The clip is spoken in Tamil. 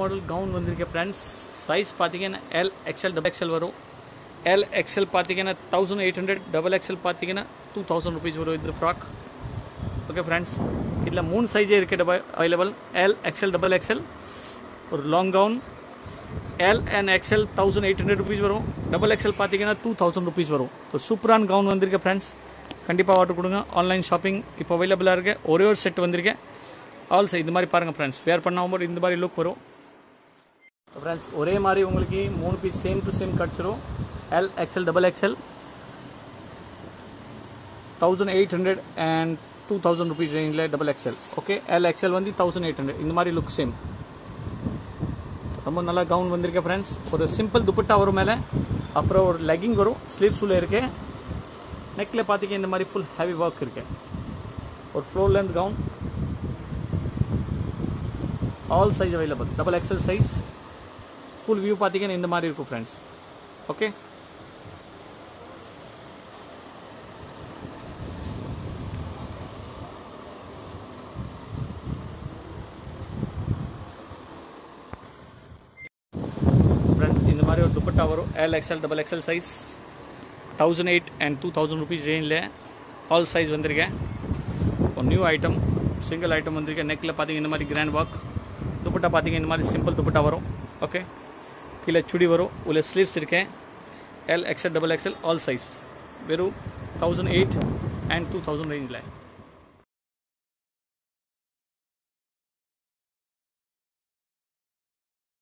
மாடல் கவுன் வந்திருக்க ஃப்ரெண்ட்ஸ் சைஸ் பார்த்தீங்கன்னா எல் எக்ஸ்எல் டபுள் எக்ஸ்எல் வரும் எல் எக்ஸ்எல் பார்த்தீங்கன்னா thousand eight hundred double XL பார்த்தீங்கன்னா டூ தௌசண்ட் ருபீஸ் வரும் இது ஃப்ராக் ஓகே ஃப்ரெண்ட்ஸ் இதில் மூணு சைஸே இருக்குது டப available L XL double XL ஒரு long gown L and XL thousand eight hundred rupees வரும் டபுள் எக்ஸ்எல் பார்த்தீங்கன்னா டூ தௌசண்ட் ருபீஸ் வரும் ஒரு சூப்பரான கவுன் வந்திருக்கு ஃப்ரெண்ட்ஸ் கண்டிப்பாக ஆர்டர் கொடுங்க ஆன்லைன் ஷாப்பிங் இப்போ அவைலபிளாக இருக்கு ஒரே ஒரு செட் வந்திருக்கேன் ஆல்சோ இந்த மாதிரி பாருங்கள் ஃப்ரெண்ட்ஸ் வேர் பண்ணாமல் இந்த மாதிரி லுக் வரும் ஃப்ரெண்ட்ஸ் ஒரே மாதிரி உங்களுக்கு மூணு பீஸ் சேம் டு சேம் கிடச்சிரும் L XL double XL thousand eight hundred and two thousand rupees ரேஞ்சில் double XL okay L XL வந்து தௌசண்ட் எயிட் ஹண்ட்ரட் இந்த மாதிரி லுக் சேம் ரொம்ப நல்லா கவுன் வந்திருக்கேன் ஃப்ரெண்ட்ஸ் ஒரு சிம்பிள் துப்பட்டா வரும் மேலே அப்புறம் ஒரு லெக்கிங் வரும் ஸ்லீவ்ஸ் உள்ள இருக்கு நெக்கில் பார்த்தீங்க இந்த மாதிரி ஃபுல் ஹெவி ஒர்க் இருக்கு ஒரு floor length gown all size available double XL size full view பார்த்தீங்கன்னா இந்த மாதிரி இருக்கும் ஃப்ரெண்ட்ஸ் ஓகே ஃப்ரெண்ட்ஸ் இந்த மாதிரி ஒரு துப்பட்டா வரும் L XL double XL size thousand eight and two thousand rupees ரேஞ்சில் ஆல் சைஸ் வந்திருக்கேன் ஒரு நியூ ஐட்டம் சிங்கிள் ஐட்டம் வந்திருக்கேன் நெக்கில் பார்த்தீங்க இந்த மாதிரி கிராண்ட் ஒர்க் துப்பட்டா பார்த்தீங்க இந்த மாதிரி சிம்பிள் துப்பட்டா வரும் ஓகே கீழே சுடி வரும் உள்ள ஸ்லீவ்ஸ் இருக்கேன் L XL double XL all size வெறும் thousand eight and two thousand ரேஞ்சில்